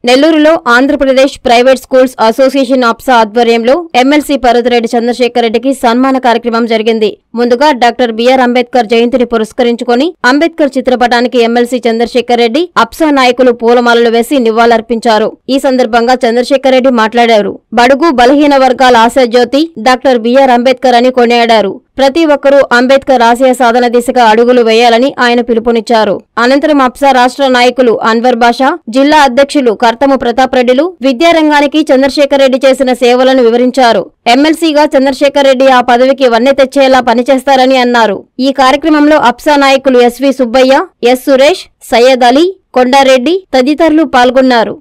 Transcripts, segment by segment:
నెల్లూరులో Andhra Pradesh private schools association APSA ఆధ్వర్యంలో MLC Parvathireddy Chandrasekhar రెడ్డికి సన్మాన కార్యక్రమం జరిగింది ముందుగా డాక్టర్ బిఆర్ అంబేద్కర్ జయంతిని పురస్కరించుకొని అంబేద్కర్ చిత్రపటానికి ఎమ్మెల్సీ చంద్రశేఖర్ రెడ్డి అప్సా నాయకులు పూలమాలలు వేసి నివాళులర్పించారు ఈ సందర్భంగా చంద్రశేఖర్ రెడ్డి మాట్లాడారు బడుగు బలహీన వర్గాల ఆశాజ్యోతి డాక్టర్ బిఆర్ అంబేద్కర్ అని కొనియాడారు ప్రతి ఒక్కరూ అంబేద్కర్ ఆశయ సాధన దిశగా అడుగులు వేయాలని ఆయన పిలుపునిచ్చారు అనంతరం అప్సా రాష్ట్ర నాయకులు అన్వర్ బాషా జిల్లా అధ్యక్షులు కర్తము ప్రతాప్ రెడ్డిలు విద్యారంగానికి చంద్రశేఖర్ రెడ్డి చేసిన సేవలను వివరించారు ఎమ్మెల్సీగా చంద్రశేఖర్ రెడ్డి ఆ పదవికి వన్నె తెచ్చేలా పనిచేస్తారని అన్నారు ఈ కార్యక్రమంలో అప్సా నాయకులు ఎస్వి సుబ్బయ్య ఎస్ సురేష్ సయ్యద్ అలీ కొండారెడ్డి తదితరులు పాల్గొన్నారు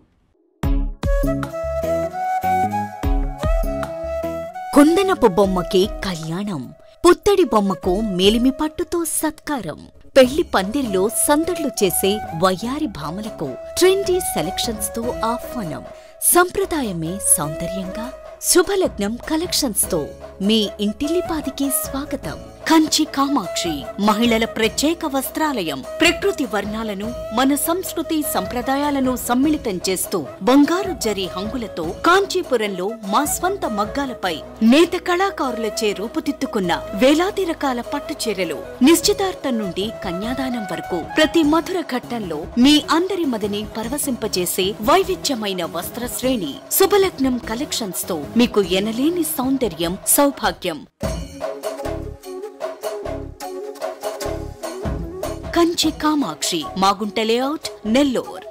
కుందనపు బొమ్మకి కళ్యాణం పుత్తడి బొమ్మకు మేలిమి పట్టుతో సత్కారం పెళ్లి పందిర్లో సందడ్లు చేసే వయ్యారి భామలకు ట్రెండీ సెలక్షన్స్ తో ఆహ్వానం సంప్రదాయమే సౌందర్యంగా శుభలగ్నం కలెక్షన్స్ తో మీ ఇంటిల్లిపాదికి స్వాగతం కంచి కామాక్షి మహిళల ప్రత్యేక వస్త్రాలయం ప్రకృతి వర్ణాలను మన సంస్కృతి సంప్రదాయాలను సమ్మిళితం చేస్తూ బంగారు జరి హంగులతో కాంచీపురంలో మా స్వంత మగ్గాలపై నేత కళాకారులచే రూపుదిద్దుకున్న వేలాది రకాల పట్టు చీరలు నిశ్చితార్థం నుండి కన్యాదానం వరకు ప్రతి మధుర ఘట్టంలో మీ అందరి మదిని పరవశింపజేసే వైవిధ్యమైన వస్త్ర శ్రేణి శుభలగ్నం కలెక్షన్స్ తో మీకు ఎనలేని సౌందర్యం సౌభాగ్యం కంచి కామాక్షి మాగుంట లేఅవుట్ నెల్లూర్